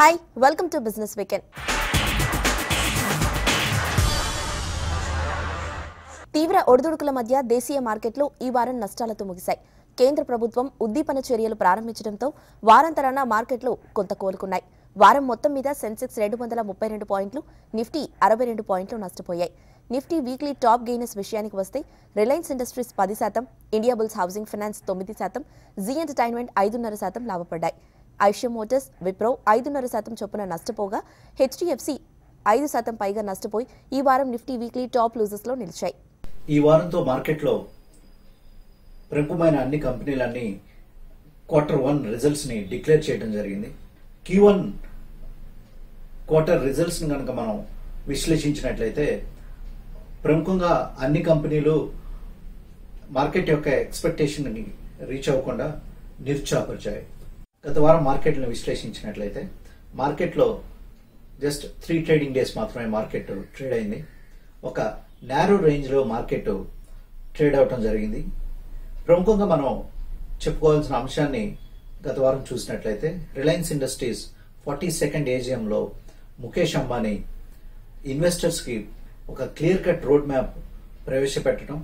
Hi welcome to business weekend తీవ్ర ఒడిదుడుకుల మధ్య దేశీయ మార్కెట్లు ఈ వారం నష్టాలతో ముగిశాయి కేంద్ర ప్రభుత్వం ఉద్దీపన చర్యలు ప్రారంభించడంతో వారాంతరాన మార్కెట్లు కొంత కోలుకున్నాయి వారం మొత్తం మీద సెన్సెక్స్ రెండు వందల ముప్పై రెండు పాయింట్లు నిఫ్టీ అరవై రెండు పాయింట్లు నష్టపోయాయి నిఫ్టీ వీక్లీ టాప్ గెయినర్స్ విషయానికి వస్తే రిలయన్స్ ఇండస్ట్రీస్ పది శాతం ఇండియా బుల్స్ హౌసింగ్ ఫైనాన్స్ తొమ్మిది శాతం జీ ఎంటర్టైన్మెంట్ ఐదున్నర శాతం లాభపడ్డాయి ఐషియా మోటార్స్ విప్రో ఐదున్నర శాతం చొప్పున నష్టపోగా హెచ్డిఎఫ్సి ఐదు శాతం పైగా నష్టపోయి ఈ వారం నిఫ్టీ వీక్లీ టాప్ లూజర్స్లో నిలిచాయి ఈ వారంతో మార్కెట్లో ప్రముఖమైన అన్ని కంపెనీలన్నీ క్వార్టర్ వన్ రిజల్ట్స్ ని డిక్లేర్ చేయడం జరిగింది క్యూ వన్ క్వార్టర్ రిజల్ట్స్ ని కనుక మనం విశ్లేషించినట్లయితే ప్రముఖంగా అన్ని కంపెనీలు మార్కెట్ యొక్క ఎక్స్పెక్టేషన్ ని రీచ్ అవ్వకుండా నిరుత్సాహపరిచాయి గత వారం మార్కెట్లను విశ్లేషించినట్లయితే మార్కెట్లో జస్ట్ త్రీ ట్రేడింగ్ డేస్ మాత్రమే మార్కెట్ ట్రేడ్ అయింది ఒక నేరో రేంజ్లో మార్కెట్ ట్రేడ్ అవటం జరిగింది ప్రముఖంగా మనం చెప్పుకోవాల్సిన అంశాన్ని గత వారం చూసినట్లయితే రిలయన్స్ ఇండస్ట్రీస్ ఫార్టీ సెకండ్ ఏజిఎంలో ముఖేష్ అంబానీ ఇన్వెస్టర్స్కి ఒక క్లియర్ కట్ రోడ్ మ్యాప్ ప్రవేశపెట్టడం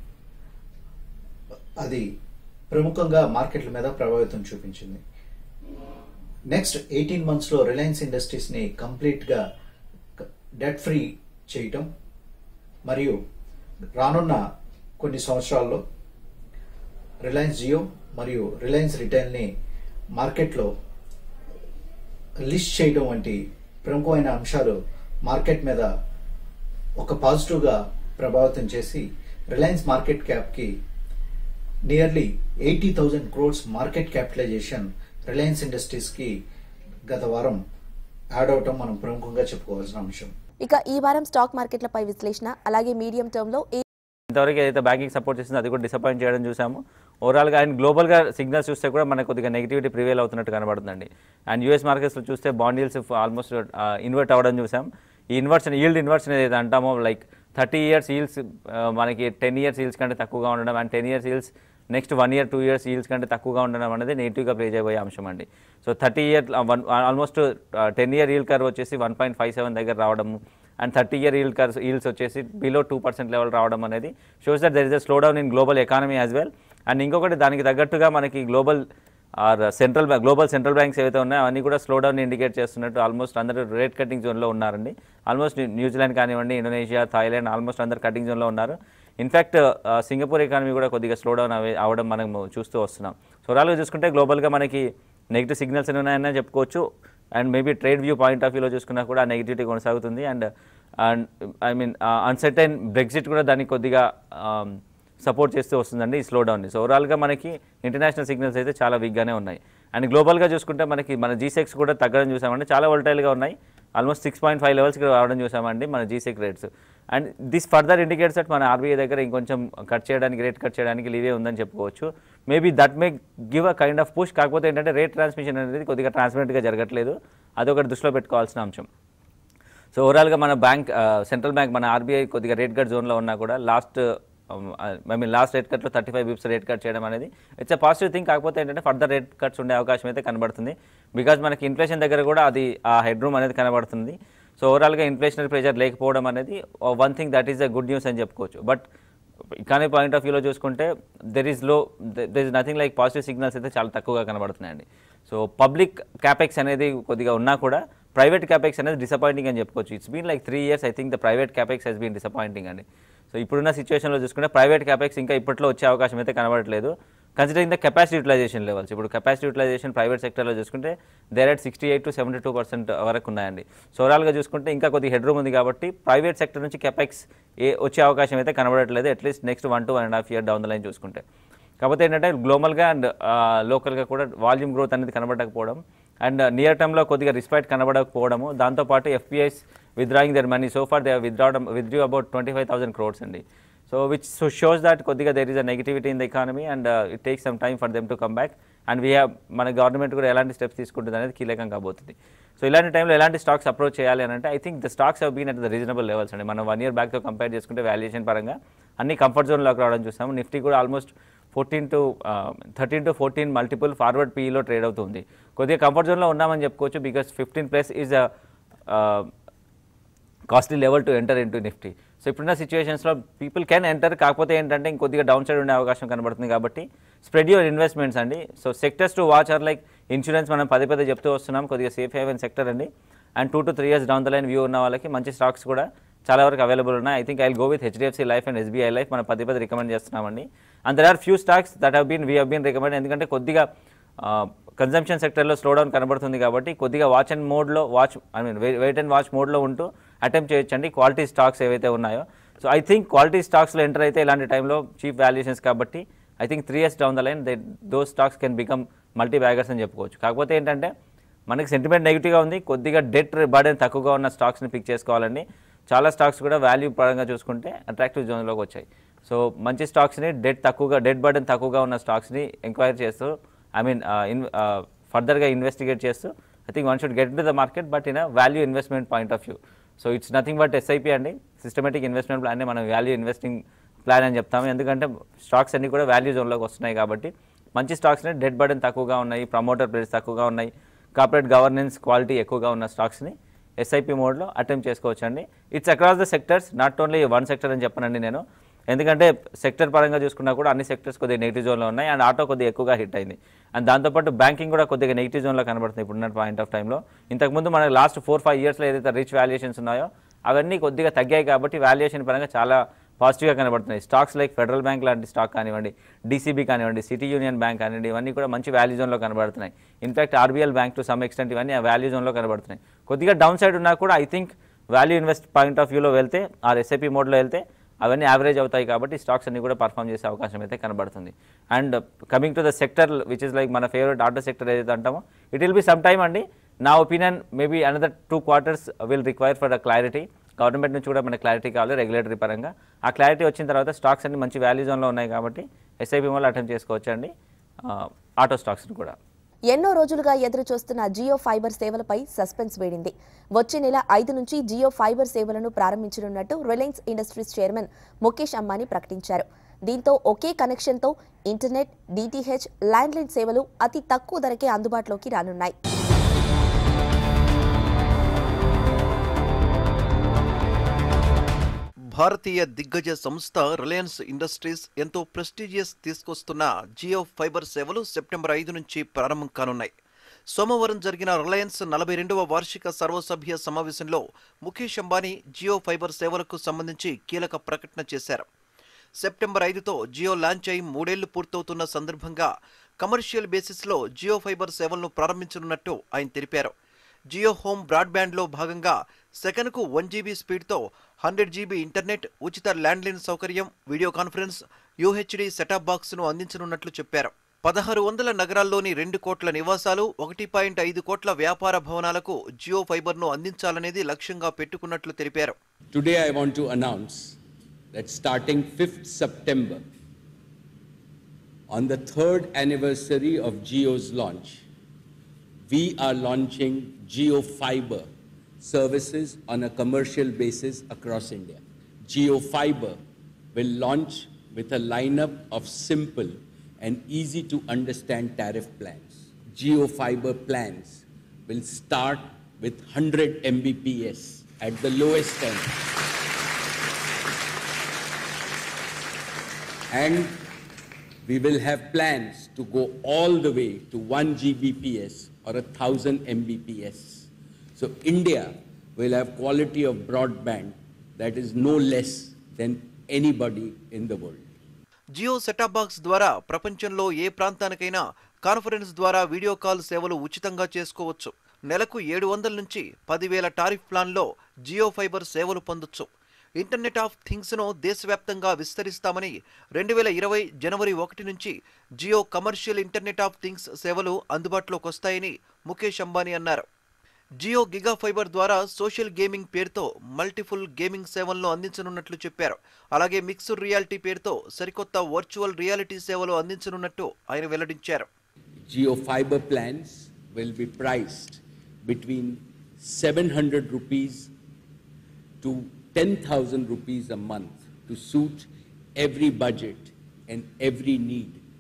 అది ప్రముఖంగా మార్కెట్ల మీద ప్రభావితం చూపించింది నెక్స్ట్ ఎయిటీన్ మంత్స్లో రిలయన్స్ ఇండస్ట్రీస్ని కంప్లీట్గా డెట్ ఫ్రీ చేయటం మరియు రానున్న కొన్ని సంవత్సరాల్లో రిలయన్స్ జియో మరియు రిలయన్స్ రిటైల్ని మార్కెట్లో లిస్ట్ చేయడం వంటి ప్రముఖమైన అంశాలు మార్కెట్ మీద ఒక పాజిటివ్గా ప్రభావితం చేసి రిలయన్స్ మార్కెట్ క్యాప్కి nearly eighty thousand crores market capitalization Reliance ఇండస్ట్రీస్కి గత వారం యాడ్ అవటం మనం ప్రముఖంగా చెప్పుకోవాల్సిన అంశం ఇక ఈ వారం స్టాక్ మార్కెట్లపై విశ్లేషణ అలాగే మీడియం టర్మ్లో ఏ ఇంతవరకు ఏదైతే బ్యాంకింగ్ సపోర్ట్ చేసిందో అది కూడా డిసప్పాయింట్ చేయడం చూసాము ఓవరాల్గా అండ్ గ్లోబల్గా సిగ్నల్స్ చూస్తే కూడా మనకు కొద్దిగా నెగిటివిటీ ప్రివేల్ అవుతున్నట్టు కనబడుతుందండి అండ్ యూఎస్ మార్కెట్స్లో చూస్తే బాండ్ yields ఆల్మోస్ట్ ఇన్వర్ట్ అవ్వడం చూసాం ఈ ఇన్వర్షన్ ఈల్డ్ ఇన్వర్షన్ ఏదైతే అంటామో లైక్ థర్టీ ఇయర్స్ ఈల్స్ మనకి టెన్ ఇయర్స్ ఈల్స్ కంటే తక్కువగా ఉండడం and ten years yields next one year two years yields కంటే తక్కువగా ఉండడం అనేది నెగిటివ్గా ప్లే చేయబోయే అంశం అండి so thirty year one almost ten year yield curve వచ్చేసి వన్ పాయింట్ ఫైవ్ సెవెన్ దగ్గర రావడము and thirty year yield curves yields వచ్చేసి బిలో టూ పర్సెంట్ లెవెల్ రావడం అనేది shows that there is a slow down in global economy as well and ఇంకొకటి దానికి తగ్గట్టుగా మనకి global or central bank global central banks ఏవైతే ఉన్నాయో అవన్నీ కూడా స్లో డౌన్ ఇండికేట్ చేస్తున్నట్టు ఆల్మోస్ట్ అందరూ రేట్ కటింగ్ జోన్లో ఉన్నారండి ఆల్మోస్ట్ న్యూజిలాండ్ కానివ్వండి ఇండోనేషియా థాయిలాండ్ ఆల్మోస్ట్ అందరు కటింగ్ జోన్లో ఉన్నారు ఇన్ఫ్యాక్ట్ సింగపూర్ ఎకానమీ కూడా కొద్దిగా స్లో డౌన్ అవి అవడం మనం చూస్తూ వస్తున్నాం సో ఓవరాల్గా చూసుకుంటే గ్లోబల్గా మనకి నెగిటివ్ సిగ్నల్స్ ఉన్నాయని చెప్పుకోవచ్చు and maybe trade view point of వ్యూలో చూసుకున్నా కూడా ఆ నెగిటివిటీ కొనసాగుతుంది and and I mean uncertain Brexit కూడా దానికి కొద్దిగా సపోర్ట్ చేస్తూ వస్తుందండి ఈ స్లో డౌన్ని సో ఓవరాల్గా మనకి ఇంటర్నేషనల్ సిగ్నల్స్ అయితే చాలా వీక్గానే ఉన్నాయి అండ్ గ్లోబల్గా చూసుకుంటే మనకి మన జీసెక్స్ కూడా తగ్గడం చూసామండి చాలా వోల్టైల్గా ఉన్నాయి ఆల్మోస్ట్ సిక్స్ పాయింట్ ఫైవ్ లెవెల్స్కి రావడం చూసామండి మన G sec rates and this further indicates that మన ఆర్బీఐ దగ్గర ఇంకొంచెం కట్ చేయడానికి రేట్ కట్ చేయడానికి లీవే ఉందని చెప్పుకోవచ్చు maybe that may give a kind of push కాకపోతే ఏంటంటే రేట్ ట్రాన్స్మిషన్ అనేది కొద్దిగా ట్రాన్స్పరెంట్గా జరగట్లేదు అదొకటి దృష్టిలో పెట్టుకోవాల్సిన అంశం సో ఓవరాల్గా మన బ్యాంక్ సెంట్రల్ బ్యాంక్ మన ఆర్బీఐ కొద్దిగా రేట్ కట్ జోన్లో ఉన్నా కూడా last I mean last rate కట్లో thirty five bips rate cut చేయడం అనేది ఇట్స్ ఎ పాజిటివ్ థింగ్ కాకపోతే ఏంటంటే ఫర్దర్ రేట్ కట్స్ ఉండే అవకాశం అయితే కనబడుతుంది బికాజ్ మనకి ఇన్ఫ్లేషన్ దగ్గర కూడా అది ఆ హెడ్ రూమ్ అనేది కనబడుతుంది సో ఓవరాల్గా ఇన్ఫ్లేషనరీ ప్రెషర్ లేకపోవడం అనేది one thing that is a good news అని చెప్పుకోవచ్చు బట్ ఇకానమీ పాయింట్ ఆఫ్ వ్యూలో చూసుకుంటే there is low there is nothing like positive signals అయితే చాలా తక్కువగా కనబడుతున్నాయండి సో పబ్లిక్ క్యాపెక్స్ అనేది కొద్దిగా ఉన్నా కూడా ప్రైవేట్ క్యాపెక్స్ అనేది డిసప్పాయింటింగ్ అని చెప్పుకోవచ్చు it's been like three years I think the private capex has been disappointing అండి సో ఇప్పుడున్న సిచ్యువేషన్లో చూసుకుంటే ప్రైవేట్ క్యాపెక్స్ ఇంకా ఇప్పట్లో వచ్చే అవకాశం అయితే కనబడట్లేదు considering the capacity utilization levels ఇప్పుడు కెపాసిటీ యూటిలైజేషన్ ప్రైవేట్ సెక్టర్లో చూసుకుంటే there at sixty eight to seventy two percent వరకు ఉన్నాయండి సో ఓవరాల్గా చూసుకుంటే ఇంకా కొద్ది హెడ్ రూమ్ ఉంది కాబట్టి ప్రైవేట్ సెక్టర్ నుంచి కెపాక్స్ ఏ వచ్చే అవకాశం అయితే కనబడట్లేదు at least next one to one and half year down the line చూసుకుంటే కాకపోతే ఏంటంటే గ్లోబల్గా అండ్ లోకల్గా కూడా వాల్యూమ్ గ్రోత్ అనేది కనబడకపోవడం అండ్ నియర్ టర్మ్లో కొద్దిగా రిస్పైట్ కనబడకపోవడము దాంతోపాటు FPIs withdrawing their money so far they విత్డ్రావడం withdrew about twenty five thousand crores అండి so which so shows that కొద్దిగా there is a negativity in the economy and it takes some time for them to come back and we have మన government కూడా ఎలాంటి steps తీసుకుంటుంది అనేది కీలకం కాబోతుంది so ఇలాంటి టైంలో ఎలాంటి స్టాక్స్ అప్రోచ్ చేయాలి అని అంటే I think the stocks have been at the reasonable levels అండి మనం వన్ ఇయర్ బ్యాక్తో కంపేర్ చేసుకుంటే వాల్యుయేషన్ పరంగా అన్ని కంఫర్ట్ జోన్లోకి రావడం చూసాము నిఫ్టీ కూడా almost fourteen to thirteen to fourteen multiple forward పీఈలో ట్రేడ్ అవుతుంది కొద్దిగా కంఫర్ట్ జోన్లో ఉన్నామని చెప్పుకోవచ్చు because fifteen plus is costly level to enter into Nifty so ఇప్పుడున్న సిచ్యువేషన్స్లో పీపుల్ కెన్ ఎంటర్ కాకపోతే ఏంటంటే ఇంకొద్దిగా డౌన్ సైడ్ ఉండే అవకాశం కనబడుతుంది కాబట్టి స్ప్రెడ్ యువర్ ఇన్వెస్ట్మెంట్స్ అండి so sectors to watch are like insurance మనం పదే పదే చెప్తూ వస్తున్నాం కొద్దిగా సేఫ్ హెవెన్ సెక్టర్ అండి and two to three years down the line view ఉన్న వాళ్ళకి మంచి స్టాక్స్ కూడా చాలా వరకు అవైలబుల్ ఉన్నాయి I think I go with HDFC Life and SBI Life మనం పదే పదే రికమెండ్ చేస్తున్నామండి and there are few stocks that have been we have been recommend ఎందుకంటే కొద్దిగా కన్జంప్షన్ సెక్టర్లో స్లో డౌన్ కనబడుతుంది కాబట్టి కొద్దిగా వాచ్ అండ్ మోడ్లో watch I mean wait and watch మోడ్లో ఉంటూ అటెంప్ట్ చేయొచ్చండి క్వాలిటీ స్టాక్స్ ఏవైతే ఉన్నాయో సో ఐ థింక్ క్వాలిటీ స్టాక్స్లో ఎంటర్ అయితే ఇలాంటి టైంలో చీప్ వాల్యుయేషన్స్ కాబట్టి I think three years down the line they though stocks can become multibaggers అని చెప్పుకోవచ్చు కాకపోతే ఏంటంటే మనకి సెంటిమెంట్ నెగిటివ్గా ఉంది కొద్దిగా డెట్ బర్డెన్ తక్కువగా ఉన్న స్టాక్స్ని పిక్ చేసుకోవాలండి చాలా స్టాక్స్ కూడా వాల్యూ పరంగా చూసుకుంటే అట్రాక్టివ్ జోన్లోకి వచ్చాయి సో మంచి స్టాక్స్ని డెట్ తక్కువగా డెట్ బర్డెన్ తక్కువగా ఉన్న స్టాక్స్ని ఎంక్వైరీ చేస్తూ ఐ మీన్ ఇన్ ఫర్దర్గా ఇన్వెస్టిగేట్ చేస్తూ I think one should get to the market but in a value investment point of view so it's nothing but SIP అండి సిస్టమేటిక్ ఇన్వెస్ట్మెంట్ ప్లాన్ మనం value investing plan అని చెప్తాము ఎందుకంటే stocks అన్ని కూడా value జోన్లోకి వస్తున్నాయి కాబట్టి మంచి స్టాక్స్ని డెట్ బర్డెన్ తక్కువగా ఉన్నాయి ప్రమోటర్ ప్రైస్ తక్కువగా ఉన్నాయి కార్పొరేట్ గవర్నెన్స్ క్వాలిటీ ఎక్కువగా ఉన్న స్టాక్స్ని ఎస్ఐపి మోడ్లో అటెంప్ట్ చేసుకోవచ్చు అండి it's across the sectors not only one sector అని చెప్పనండి నేను ఎందుకంటే సెక్టర్ పరంగా చూసుకున్నా కూడా అన్ని సెక్టర్స్ కొద్దిగా నెగిటివ్ జోన్లో ఉన్నాయి అండ్ ఆటో కొద్దిగా ఎక్కువగా హిట్ అయింది అండ్ దాంతోపాటు బ్యాంకింగ్ కూడా కొద్దిగా నెగిటివ్ జోన్లో కనబడుతుంది ఇప్పుడున్న పాయింట్ ఆఫ్ టైంలో ఇంతకుముందు మనకి లాస్ట్ ఫోర్ ఫైవ్ ఇయర్స్లో ఏదైతే రిచ్ వాల్యుయేషన్స్ ఉన్నాయో అవన్నీ కొద్దిగా తగ్గాయి కాబట్టి వాల్యుయేషన్ పరంగా చాలా పాజిటివ్గా కనబడుతున్నాయి స్టాక్స్ లైక్ ఫెడరల్ బ్యాంక్ లాంటి స్టాక్ కానివ్వండి డీసీబీ కానివ్వండి సిటీ యూనియన్ బ్యాంక్ కానివ్వండి ఇవన్నీ కూడా మంచి వాల్యూ జోన్లో కనబడుతున్నాయి in fact RBL Bank to some extent ఇవన్నీ ఆ వాల్యూ జోన్లో కనబడుతున్నాయి కొద్దిగా డౌన్ సైడ్ ఉన్నా కూడా I think value invest point of వ్యూలో వెళ్తే ఆ ఎస్ఐపి మోడ్లో వెళ్తే అవన్నీ యావరేజ్ అవుతాయి కాబట్టి స్టాక్స్ అన్ని కూడా పర్ఫామ్ చేసే అవకాశం అయితే కనబడుతుంది and coming to the sector which is like మన ఫేవరెట్ ఆటో సెక్టర్ ఏదైతే అంటామో it will be some time అండి నా opinion maybe another two quarters will require for the clarity government నుంచి కూడా మనకి క్లారిటీ కావాలి రెగ్యులేటరీ పరంగా ఆ క్లారిటీ వచ్చిన తర్వాత స్టాక్స్ అన్ని మంచి వాల్యూ జోన్లో ఉన్నాయి కాబట్టి ఎస్ఐపి వల్ల అటెంప్ట్ చేసుకోవచ్చు అండి ఆటో స్టాక్స్ని కూడా ఎన్నో రోజులుగా ఎదురు చూస్తున్న జియో ఫైబర్ సేవలపై సస్పెన్స్ వేడింది వచ్చే నెల ఐదు నుంచి జియో ఫైబర్ సేవలను ప్రారంభించనున్నట్టు Reliance Industries chairman Mukesh Ambani ప్రకటించారు దీంతో ఒకే కనెక్షన్తో ఇంటర్నెట్ డిటిహెచ్ ల్యాండ్లైన్ సేవలు అతి తక్కువ ధరకే అందుబాటులోకి రానున్నాయి భారతీయ దిగ్గజ సంస్థ రిలయన్స్ ఇండస్ట్రీస్ ఎంతో ప్రెస్టీజియస్ తీసుకొస్తున్న జియో ఫైబర్ సేవలు సెప్టెంబర్ ఐదు నుంచి ప్రారంభం కానున్నాయి సోమవారం జరిగిన రిలయన్స్ నలభై రెండవ వార్షిక సర్వసభ్య సమావేశంలో ముఖేష్ అంబానీ జియో ఫైబర్ సేవలకు సంబంధించి కీలక ప్రకటన చేశారు సెప్టెంబర్ ఐదుతో జియో లాంచ్ అయి మూడేళ్లు పూర్తవుతున్న సందర్భంగా కమర్షియల్ బేసిస్లో జియో ఫైబర్ సేవలను ప్రారంభించనున్నట్టు ఆయన తెలిపారు జియో హోమ్ బ్రాడ్బ్యాండ్లో భాగంగా సెకనుకు వన్ జీబీ స్పీడ్తో హండ్రెడ్ జీబీ ఇంటర్నెట్ ఉచిత ల్యాండ్లైన్ సౌకర్యం వీడియో కాన్ఫరెన్స్ యూహెచ్డి సెటాప్ బాక్స్ను అందించనున్నట్లు చెప్పారు పదహారు వందల నగరాల్లోని రెండు కోట్ల నివాసాలు ఒకటి పాయింట్ ఐదు కోట్ల వ్యాపార భవనాలకు జియో ఫైబర్ను అందించాలనేది లక్ష్యంగా పెట్టుకున్నట్లు తెలిపారు Today, I want to announce that starting 5th September, on the third anniversary of Geo's launch, we are launching Geo Fiber services on a commercial basis across India. Geo Fiber will launch with a lineup of simple and easy to understand tariff plans. Geo Fiber plans will start with 100 Mbps at the lowest end. And we will have plans to go all the way to 1 Gbps or 1000 Mbps. So India will have quality of broadband that is no less than anybody in the world. Jio set-top box ద్వారా ప్రపంచంలో ఏ ప్రాంతానికైనా conference ద్వారా video call సేవలు ఉచితంగా చేసుకోవచ్చు నెలకు ఏడు వందల నుంచి పదివేల టారిఫ్ ప్లాన్లో జియో ఫైబర్ సేవలు పొందొచ్చు ఇంటర్నెట్ ఆఫ్ థింగ్స్ను దేశవ్యాప్తంగా విస్తరిస్తామని రెండు వేల ఇరవై జనవరి ఒకటి నుంచి Jio commercial internet of things సేవలు అందుబాటులోకి వస్తాయని ముఖేష్ అంబానీ అన్నారు జియో గిగా ఫైబర్ ద్వారా సోషల్ గేమింగ్ పేరుతో మల్టిఫుల్ గేమింగ్ సేవలను అందించనున్నట్లు చెప్పారు అలాగే మిక్స్డ్ రియాలిటీ పేరుతో సరికొత్త వర్చువల్ రియాలిటీ సేవలు అందించనున్నట్టు ఆయన వెల్లడించారు Geo fiber plans will be priced between 700 rupees to 10,000 rupees a month to suit every budget and every need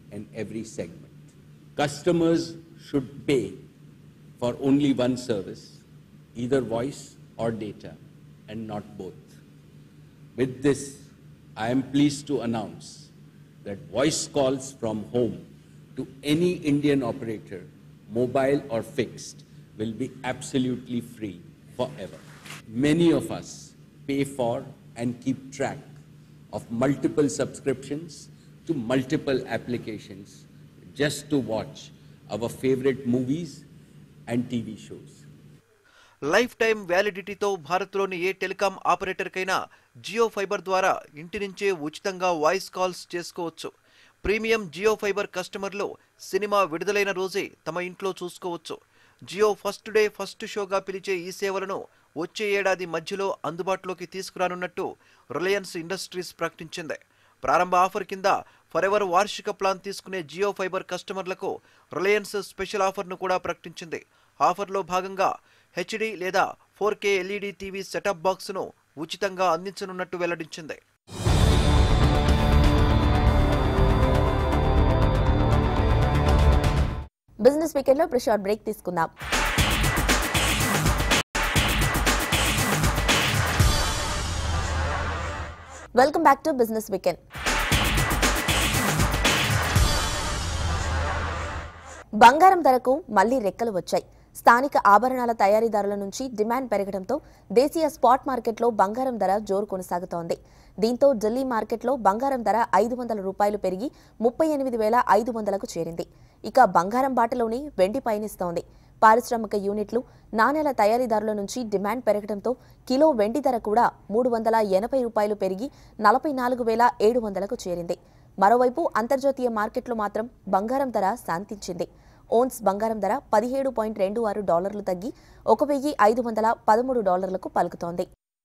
and every segment. Customers should pay for only one service, either voice or data, and not both. With this, I am pleased to announce that voice calls from home to any Indian operator, mobile or fixed, will be absolutely free forever. Many of us pay for and keep track of multiple subscriptions to multiple applications just to watch our favorite movies and TV shows. Lifetime వ్యాలిడిటీతో భారత్లోని ఏ telecom ఆపరేటర్కైనా Jio fiber ద్వారా ఇంటి నుంచే ఉచితంగా voice calls చేసుకోవచ్చు premium Jio fiber కస్టమర్లు సినిమా విడుదలైన రోజే తమ ఇంట్లో చూసుకోవచ్చు జియో ఫస్ట్ డే ఫస్ట్ షోగా పిలిచే ఈ సేవలను వచ్చే ఏడాది మధ్యలో అందుబాటులోకి తీసుకురానున్నట్టు రిలయన్స్ ఇండస్ట్రీస్ ప్రకటించింది ప్రారంభ ఆఫర్ కింద ఫరెవర్ వార్షిక ప్లాన్ తీసుకునే జియో ఫైబర్ కస్టమర్లకు రిలయన్స్ స్పెషల్ ఆఫర్ను కూడా ప్రకటించింది ఆఫర్లో భాగంగా హెచ్డి లేదా four K LED TV set-top బాక్స్ను ఉచితంగా అందించనున్నట్టు వెల్లడించింది బిజినెస్ వీకెండ్ లో ఇప్పుడు షార్ట్ బ్రేక్ తీసుకుందాం welcome back to business weekend బంగారం ధరకు మళ్లీ రెక్కలు వచ్చాయి స్థానిక ఆభరణాల తయారీదారుల నుంచి డిమాండ్ పెరగడంతో దేశీయ స్పాట్ మార్కెట్లో బంగారం ధర జోరు కొనసాగుతోంది దీంతో ఢిల్లీ మార్కెట్లో బంగారం ధర ఐదు వందల రూపాయలు పెరిగి ముప్పై ఎనిమిది వేల ఐదు వందలకు చేరింది ఇక బంగారం బాటలోని వెండి పయనిస్తోంది పారిశ్రామిక యూనిట్లు నాణేల తయారీదారుల నుంచి డిమాండ్ పెరగడంతో కిలో వెండి ధర కూడా మూడు వందల ఎనభై రూపాయలు పెరిగి నలభై నాలుగు వేల ఏడు వందలకు చేరింది మరోవైపు అంతర్జాతీయ మార్కెట్లో మాత్రం బంగారం ధర శాంతించింది ఓన్స్ బంగారం ధర పదిహేడు పాయింట్ రెండు ఆరు డాలర్లు తగ్గి ఒక వెయ్యి ఐదు వందల పదమూడు డాలర్లకు పలుకుతోంది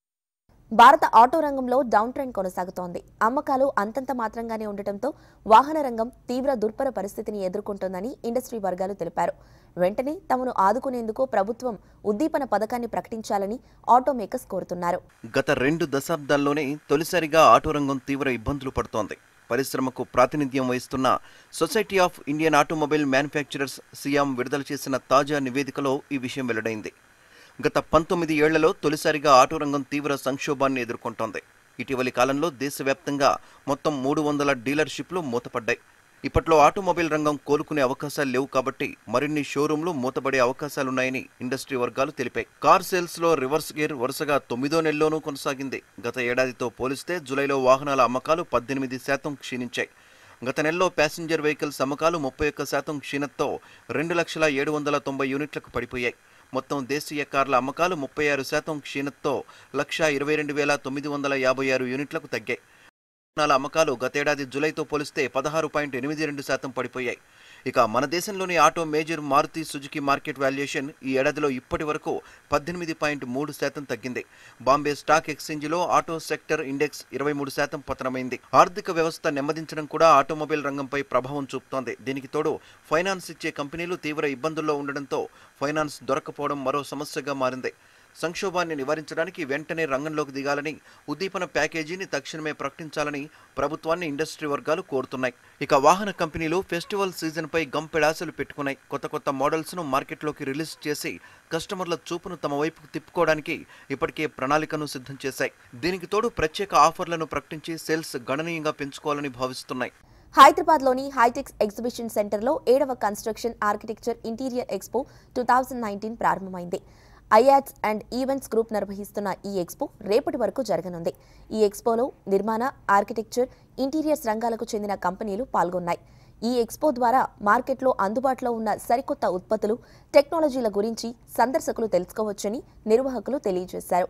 భారత ఆటో రంగంలో డౌన్ ట్రెండ్ కొనసాగుతోంది అమ్మకాలు అంతంత మాత్రంగానే ఉండటంతో వాహన రంగం తీవ్ర దుర్భర పరిస్థితిని ఎదుర్కొంటోందని ఇండస్ట్రీ వర్గాలు తెలిపారు వెంటనే తమను ఆదుకునేందుకు ప్రభుత్వం ఉద్దీపన పథకాన్ని ప్రకటించాలని ఆటో మేకర్స్ కోరుతున్నారు గత రెండు దశాబ్దాల్లోనే తొలిసారిగా ఆటో రంగం తీవ్ర ఇబ్బందులు పడుతోంది పరిశ్రమకు ప్రాతినిధ్యం వహిస్తున్న Society of Indian Automobile Manufacturers SIAM విడుదల చేసిన తాజా నివేదికలో ఈ విషయం వెల్లడైంది గత పంతొమ్మిది ఏళ్లలో తొలిసారిగా ఆటో రంగం తీవ్ర సంక్షోభాన్ని ఎదుర్కొంటోంది ఇటీవలి కాలంలో దేశవ్యాప్తంగా మొత్తం మూడు వందల డీలర్షిప్లు మూతపడ్డాయి ఇప్పట్లో ఆటోమొబైల్ రంగం కోలుకునే అవకాశాలు లేవు కాబట్టి మరిన్ని షోరూంలు మూతపడే అవకాశాలున్నాయని ఇండస్ట్రీ వర్గాలు తెలిపాయి కార్ సేల్స్ లో రివర్స్ గేర్ వరుసగా తొమ్మిదో నెలలోనూ కొనసాగింది గత ఏడాదితో పోలిస్తే జూలైలో వాహనాల అమ్మకాలు పద్దెనిమిది శాతం క్షీణించాయి గత నెలలో ప్యాసింజర్ వెహికల్స్ అమ్మకాలు ముప్పై ఒక్క శాతం క్షీణతతో రెండు లక్షల ఏడు వందల తొంభై యూనిట్లకు పడిపోయాయి మొత్తం దేశీయ కార్ల అమ్మకాలు ముప్పై ఆరు శాతం క్షీణతతో లక్ష ఇరవై రెండు వేల తొమ్మిది వందల యాభై ఆరు యూనిట్లకు తగ్గాయి వాహనాల అమ్మకాలు గతేడాది జూలైతో పోలిస్తే పదహారు పాయింట్ ఎనిమిది రెండు శాతం పడిపోయాయి ఇక మన దేశంలోని auto major Maruti Suzuki market valuation ఈ ఏడాదిలో ఇప్పటి వరకు పద్దెనిమిది పాయింట్ మూడు శాతం తగ్గింది బాంబే స్టాక్ ఎక్స్చేంజిలో ఆటో సెక్టర్ ఇండెక్స్ ఇరవై మూడు శాతం పతనమైంది ఆర్థిక వ్యవస్థ నెమ్మదించడం కూడా ఆటోమొబైల్ రంగంపై ప్రభావం చూపుతోంది దీనికి తోడు ఫైనాన్స్ ఇచ్చే కంపెనీలు తీవ్ర ఇబ్బందుల్లో ఉండడంతో ఫైనాన్స్ దొరకపోవడం మరో సమస్యగా మారింది సంక్షోభాన్ని నివారించడానికి వెంటనే రంగంలోకి దిగాలని ఉద్దీపన ప్యాకేజీని తక్షణమే ప్రకటించాలని ప్రభుత్వాన్ని ఇండస్ట్రీ వర్గాలు కోరుతున్నాయి ఇక వాహన కంపెనీలు ఫెస్టివల్ సీజన్పై గంపెడాసలు పెట్టుకున్నాయి కొత్త కొత్త మోడల్స్ను మార్కెట్లోకి రిలీజ్ చేసి కస్టమర్ల చూపును తమ వైపుకు తిప్పుకోవడానికి ఇప్పటికే ప్రణాళికను సిద్ధం చేశాయి దీనికి తోడు ప్రత్యేక ఆఫర్లను ప్రకటించి సేల్స్ గణనీయంగా పెంచుకోవాలని భావిస్తున్నాయి హైదరాబాద్లోని హైటెక్స్ ఎగ్జిబిషన్ సెంటర్లో ఏడవ construction architecture interior expo two thousand nineteen ప్రారంభమైంది ఐయాట్స్ అండ్ ఈవెంట్స్ గ్రూప్ నిర్వహిస్తున్న ఈ ఎక్స్పో రేపటి వరకు జరగనుంది ఈ ఎక్స్పోలో నిర్మాణ ఆర్కిటెక్చర్ ఇంటీరియర్స్ రంగాలకు చెందిన కంపెనీలు పాల్గొన్నాయి ఈ ఎక్స్పో ద్వారా మార్కెట్లో అందుబాటులో ఉన్న సరికొత్త ఉత్పత్తులు టెక్నాలజీల గురించి సందర్శకులు తెలుసుకోవచ్చని నిర్వాహకులు తెలియజేశారు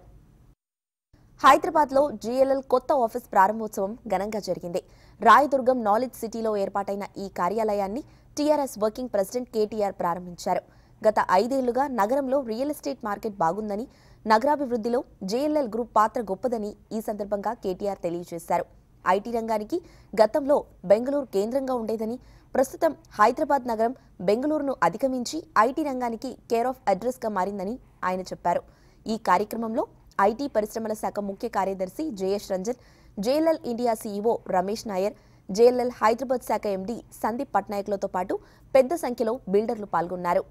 హైదరాబాద్లో జీఎల్ఎల్ కొత్త ఆఫీస్ ప్రారంభోత్సవం ఘనంగా జరిగింది రాయదుర్గం నాలెడ్జ్ సిటీలో ఏర్పాటైన ఈ కార్యాలయాన్ని టీఆర్ఎస్ వర్కింగ్ ప్రెసిడెంట్ కేటీఆర్ ప్రారంభించారు గత ఐదేళ్లుగా నగరంలో రియల్ ఎస్టేట్ మార్కెట్ బాగుందని నగరాభివృద్ధిలో జేఎల్ఎల్ గ్రూప్ పాత్ర గొప్పదని ఈ సందర్భంగా కేటీఆర్ తెలియజేశారు ఐటీ రంగానికి గతంలో బెంగళూరు కేంద్రంగా ఉండేదని ప్రస్తుతం హైదరాబాద్ నగరం బెంగళూరును అధిగమించి ఐటీ రంగానికి కేర్ ఆఫ్ అడ్రస్గా మారిందని ఆయన చెప్పారు ఈ కార్యక్రమంలో ఐటీ పరిశ్రమల శాఖ ముఖ్య కార్యదర్శి Jayesh Ranjan JLL India CEO Ramesh Nair JLL Hyderabad శాఖ ఎండీ సందీప్ పట్నాయక్లతో పాటు పెద్ద సంఖ్యలో బిల్డర్లు పాల్గొన్నారు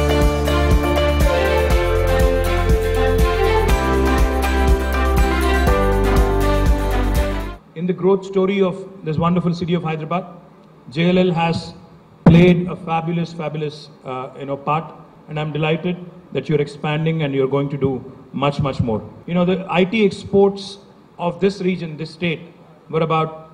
in the growth story of this wonderful city of Hyderabad. JLL has played a fabulous, fabulous, uh, you know, part, and I'm delighted that you're expanding and you're going to do much, much more. You know, the IT exports of this region, this state, were about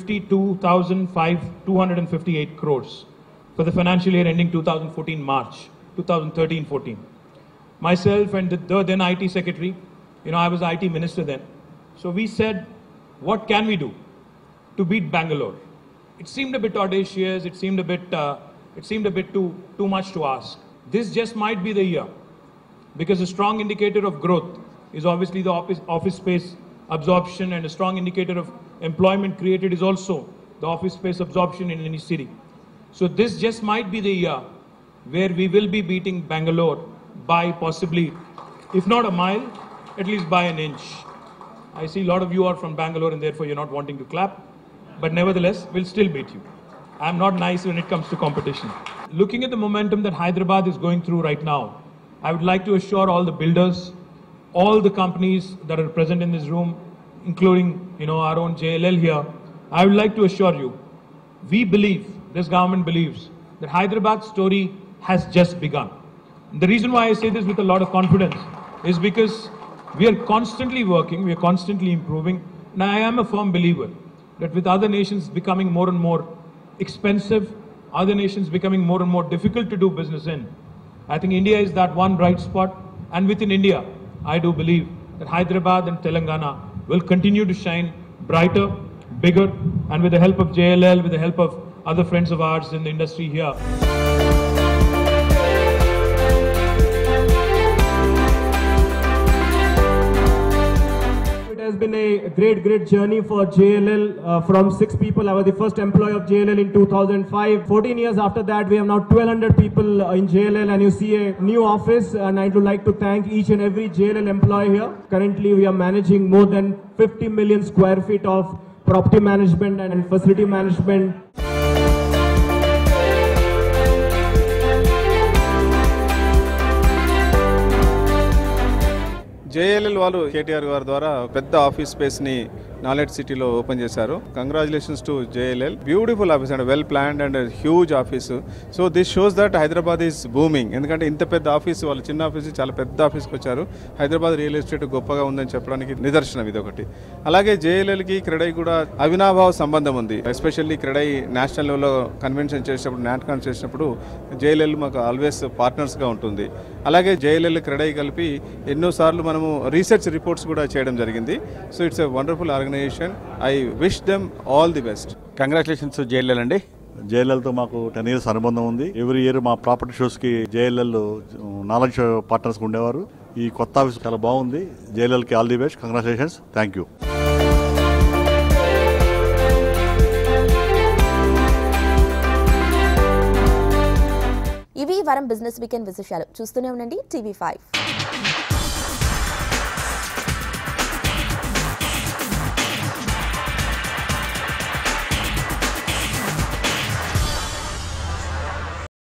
52,258 crores for the financial year ending 2014 March, 2013-14 myself and the, the then IT secretary, you know, I was IT minister then. So we said, what can we do to beat Bangalore? It seemed a bit audacious. It seemed a bit, uh, it seemed a bit too too much to ask. This just might be the year, because a strong indicator of growth is obviously the office office space absorption, and a strong indicator of employment created is also the office space absorption in any city. So this just might be the year where we will be beating Bangalore by possibly, if not a mile, at least by an inch. I see a lot of you are from Bangalore and therefore you're not wanting to clap, but nevertheless, we'll still beat you. I'm not nice when it comes to competition. Looking at the momentum that Hyderabad is going through right now, I would like to assure all the builders, all the companies that are present in this room, including you know our own JLL here, I would like to assure you, we believe, this government believes, that Hyderabad's story has just begun. The reason why I say this with a lot of confidence is because we are constantly working, we are constantly improving, and I am a firm believer that with other nations becoming more and more expensive, other nations becoming more and more difficult to do business in, I think India is that one bright spot, and within India, I do believe that Hyderabad and Telangana will continue to shine brighter, bigger, and with the help of JLL, with the help of other friends of ours in the industry here. It has been a great, great journey for JLL. Uh, from six people, I was the first employee of JLL in 2005. 14 years after that, we have now 1,200 people uh, in JLL, and you see a new office. And I would like to thank each and every JLL employee here. Currently, we are managing more than 50 million square feet of property management and facility management. JLL వాళ్ళు కేటీఆర్ గారి ద్వారా పెద్ద office space ని knowledge సిటీలో open చేశారు congratulations to JLL beautiful office and well planned and huge office so this shows that Hyderabad is booming ఎందుకంటే ఇంత పెద్ద ఆఫీస్ వాళ్ళు చిన్న ఆఫీస్ చాలా పెద్ద ఆఫీస్కి వచ్చారు హైదరాబాద్ రియల్ ఎస్టేట్ గొప్పగా ఉందని చెప్పడానికి నిదర్శనం ఇది ఒకటి అలాగే జేఎల్ఎల్కి క్రెడై కూడా అవినాభావ సంబంధం ఉంది ఎస్పెషల్లీ క్రెడై నేషనల్ లెవెల్లో కన్వెన్షన్ చేసినప్పుడు నాట్కాన్ చేసినప్పుడు జేఎల్ఎల్ మాకు ఆల్వేస్ పార్ట్నర్స్గా ఉంటుంది అలాగే జేఎల్ఎల్ క్రెడై కలిపి ఎన్నోసార్లు మనము రీసెర్చ్ రిపోర్ట్స్ కూడా చేయడం జరిగింది so it's a wonderful organisation I wish them all the best congratulations JLL అండి జేఎల్ఎల్తో మాకు టెన్ ఇయర్స్ అనుబంధం ఉంది ఎవ్రీ ఇయర్ మా ప్రాపర్టీ షోస్కి జేఎల్ఎల్ నాలెడ్జ్ పార్ట్నర్స్ ఉండేవారు ఈ కొత్త ఆఫీస్ చాలా బాగుంది జేఎల్ఎల్కి all the best congratulations thank you ఇవి ఈ వారం బిజినెస్ వీకెండ్ విశేషాలు చూస్తూనే ఉండండి టీవీ ఫైవ్